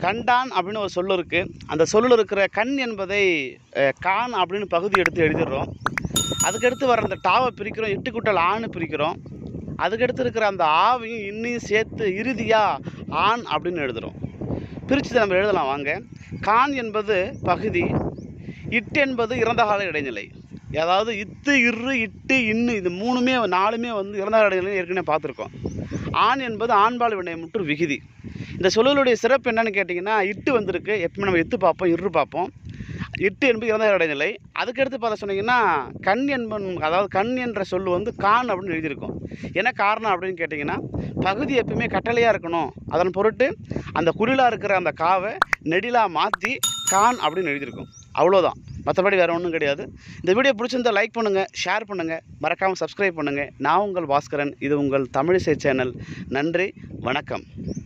கண்டான் அப்படின்னு ஒரு சொல்லு இருக்குது அந்த சொல்லில் இருக்கிற கண் என்பதை அஹ், கான் அப்படின்னு பகுதி எடுத்து எழுதிடுறோம் அதுக்கடுத்து வர அந்த டாவை பிரிக்கிறோம் எட்டு குட்டல் ஆண் பிரிக்கிறோம் அதுக்கடுத்து இருக்கிற அந்த ஆவையும் இன்னையும் சேர்த்து இறுதியாக ஆண் அப்படின்னு எழுதுகிறோம் பிரித்து நம்ம எழுதலாம் வாங்க கான் என்பது பகுதி இட்டு என்பது இறந்த கால இடைநிலை அதாவது இத்து இரு இட்டு இன்னு இது மூணுமே நாலுமே வந்து இறந்த கால இடைநிலை ஏற்கனவே பார்த்துருக்கோம் ஆண் என்பது ஆண்பால் வினை முற்று விகுதி இந்த சொல்லுடைய சிறப்பு என்னன்னு கேட்டிங்கன்னா இட்டு வந்திருக்கு எப்பவுமே நம்ம எத்து பார்ப்போம் இரு பார்ப்போம் இட்டு என்பது இறந்த கால இடைநிலை அதுக்கடுத்து பார்த்த சொன்னீங்கன்னா கண் என்பன் அதாவது கண் என்ற சொல் வந்து கான் அப்படின்னு எழுதியிருக்கும் என்ன காரணம் அப்படின்னு கேட்டிங்கன்னா பகுதி எப்பவுமே கட்டளையாக இருக்கணும் அதன் பொருட்டு அந்த குறிலாக இருக்கிற அந்த காவை நெடிலாக மாற்றி கான் அப்படின்னு எழுதியிருக்கும் அவ்வளோதான் மற்றபடி வேறு ஒன்றும் கிடையாது இந்த வீடியோ பிடிச்சிருந்தா லைக் பண்ணுங்கள் ஷேர் பண்ணுங்கள் மறக்காமல் சப்ஸ்கிரைப் பண்ணுங்கள் நான் உங்கள் பாஸ்கரன் இது உங்கள் தமிழிசை சேனல் நன்றி வணக்கம்